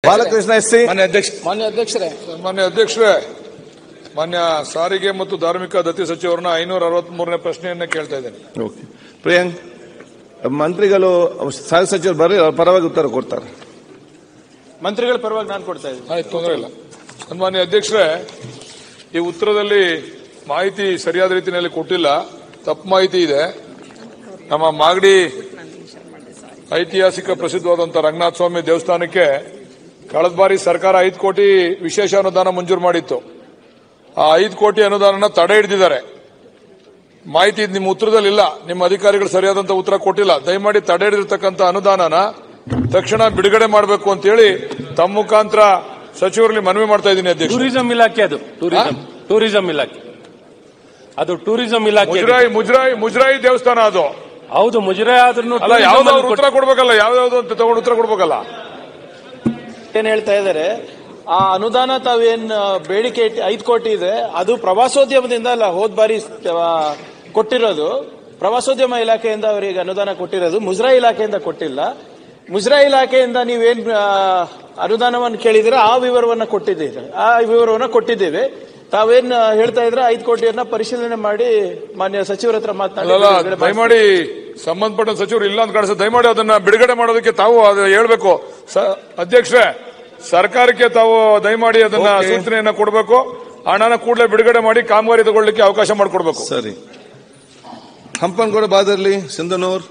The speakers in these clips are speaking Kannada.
ಬಾಲಕೃಷ್ಣ ಎಸ್ ಸಿ ಮಾನ್ಯ ಅಧ್ಯಕ್ಷ ಮಾನ್ಯ ಅಧ್ಯಕ್ಷರೇ ಮಾನ್ಯ ಅಧ್ಯಕ್ಷರೇ ಮಾನ್ಯ ಸಾರಿಗೆ ಮತ್ತು ಧಾರ್ಮಿಕ ದತ್ತಿ ಸಚಿವರನ್ನ ಐನೂರ ಅರವತ್ತ್ ಮೂರನೇ ಪ್ರಶ್ನೆಯನ್ನ ಕೇಳ್ತಾ ಇದ್ದೇನೆ ಓಕೆ ಪ್ರಿಯಾಂಕ್ ಮಂತ್ರಿಗಳು ಸಹ ಸಚಿವರು ಬರ್ರಿ ಅವ್ರ ಪರವಾಗಿ ಉತ್ತರ ಕೊಡ್ತಾರೆ ಮಂತ್ರಿಗಳ ಪರವಾಗಿ ನಾನು ಕೊಡ್ತಾ ಇದ್ದೀನಿ ಆಯ್ತು ತೊಂದರೆ ಇಲ್ಲ ಸನ್ಮಾನ್ಯ ಅಧ್ಯಕ್ಷರೇ ಈ ಉತ್ತರದಲ್ಲಿ ಮಾಹಿತಿ ಸರಿಯಾದ ರೀತಿಯಲ್ಲಿ ಕೊಟ್ಟಿಲ್ಲ ತಪ್ಪು ಮಾಹಿತಿ ಇದೆ ನಮ್ಮ ಮಾಗಡಿ ಐತಿಹಾಸಿಕ ಪ್ರಸಿದ್ಧವಾದಂಥ ರಂಗನಾಥ ಸ್ವಾಮಿ ದೇವಸ್ಥಾನಕ್ಕೆ ಕಳೆದ ಬಾರಿ ಸರ್ಕಾರ ಐದು ಕೋಟಿ ವಿಶೇಷ ಅನುದಾನ ಮಂಜೂರು ಮಾಡಿತ್ತು ಆ ಐದು ಕೋಟಿ ಅನುದಾನನ ತಡೆ ಹಿಡಿದಿದ್ದಾರೆ ಮಾಹಿತಿ ನಿಮ್ಮ ಉತ್ತರದಲ್ಲಿ ಇಲ್ಲ ನಿಮ್ಮ ಅಧಿಕಾರಿಗಳು ಸರಿಯಾದಂತ ಉತ್ತರ ಕೊಟ್ಟಿಲ್ಲ ದಯಮಾಡಿ ತಡೆ ಹಿಡಿದಿರ್ತಕ್ಕಂಥ ಅನುದಾನನ ತಕ್ಷಣ ಬಿಡುಗಡೆ ಮಾಡಬೇಕು ಅಂತೇಳಿ ತಮ್ಮ ಮುಖಾಂತರ ಸಚಿವರಲ್ಲಿ ಮನವಿ ಮಾಡ್ತಾ ಇದ್ದೀನಿ ಅಧ್ಯಕ್ಷ ಟೂರಿಸಂ ಇಲಾಖೆ ಅದು ಟೂರಿಸಂ ಟೂರಿಸಂ ಇಲಾಖೆ ಅದು ಟೂರಿಸಂ ಇಲಾಖೆ ಮುಜರಾಯಿ ಮುಜರಾಯಿ ಮುಜರಾಯಿ ದೇವಸ್ಥಾನ ಅದು ಹೌದು ಮುಜರಾಯಿ ಆದ್ರೂ ಅಲ್ಲ ಯಾವ್ದಾದ್ರು ಉತ್ತರ ಕೊಡ್ಬೇಕಲ್ಲ ಯಾವ್ದಾವ್ದು ಅಂತ ತಗೊಂಡು ಉತ್ತರ ಕೊಡ್ಬೇಕಲ್ಲ ಏನ್ ಹೇಳ್ತಾ ಇದ್ದಾರೆ ಆ ಅನುದಾನ ತಾವೇನ್ ಆ, ಬೇಡಿಕೆ ಇಟ್- ಐದು ಕೋಟಿ ಇದೆ ಅದು ಪ್ರವಾಸೋದ್ಯಮದಿಂದ ಅಲ್ಲ ಹೋದ್ ಬಾರಿ ಆ, ಕೊಟ್ಟಿರೋದು ಪ್ರವಾಸೋದ್ಯಮ ಇಲಾಖೆಯಿಂದ ಅವರಿಗೆ ಅನುದಾನ ಕೊಟ್ಟಿರೋದು ಮುಜರಾಯಿ ಇಲಾಖೆಯಿಂದ ಕೊಟ್ಟಿಲ್ಲ ಮುಜರಾಯಿ ಇಲಾಖೆಯಿಂದ ನೀವೇನ್ ಆ, ಅನುದಾನವನ್ನು ಕೇಳಿದ್ರೆ ಆ ವಿವರವನ್ನ ಕೊಟ್ಟಿದ್ದೀರಿ ಆ ವಿವರವನ್ನ ಕೊಟ್ಟಿದ್ದೇವೆ ತಾವೇನ್ ಆ, ಹೇಳ್ತಾ ಇದ್ರೆ ಐದು ಕೋಟಿಯನ್ನ ಪರಿಶೀಲನೆ ಮಾಡಿ ಮಾನ್ಯ ಸಚಿವರ ಹತ್ರ ಮಾತನಾಡಿ ಅಲ್ಲಲ್ಲ ಬಿಡುಗಡೆ ಮಾಡ್ಸಿ. ದಯಮಾಡಿ ಸಂಬಂಧಪಟ್ಟ ಸಚಿವರು ಇಲ್ಲ ಅಂತ ಕಾಣಿಸ್ತದೆ ದಯಮಾಡಿ ಅದನ್ನ ಬಿಡುಗಡೆ ಮಾಡೋದಕ್ಕೆ ತಾವು ಅದು ಹೇಳ್ಬೇಕು ಸ- ಅಧ್ಯಕ್ಷರೇ ಸರ್ಕಾರಕ್ಕೆ ತಾವು ದಯಮಾಡಿ ಅದನ್ನ Okay. ಸೂಚನೆಯನ್ನ ಕೊಡಬೇಕು ಹಣನ ಕೂಡಲೇ ಬಿಡುಗಡೆ ಮಾಡಿ ಕಾಮಗಾರಿ ತಗೊಳ್ಳಿಕ್ಕೆ ಅವಕಾಶ ಮಾಡಿಕೊಡ್ಬೇಕು ಸರಿ ಹಂಪನಗೌಡ ಬಾದರ್ಲಿ ಸಿಂಧನೂರ್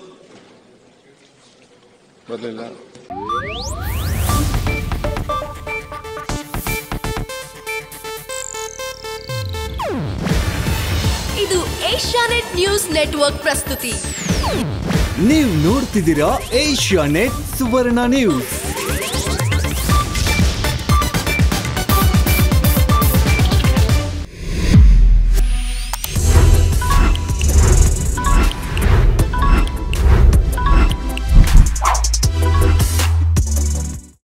ಬರಲಿಲ್ಲ ಇದು ಏಷ್ಯಾನೆಟ್ ನ್ಯೂಸ್ ನೆಟ್ವರ್ಕ್ ಪ್ರಸ್ತುತಿ ನೀವು ನೋಡ್ತಿದ್ದೀರಾ ಏಷ್ಯಾ ನೆಟ್ ಸುವರ್ಣ ನ್ಯೂಸ್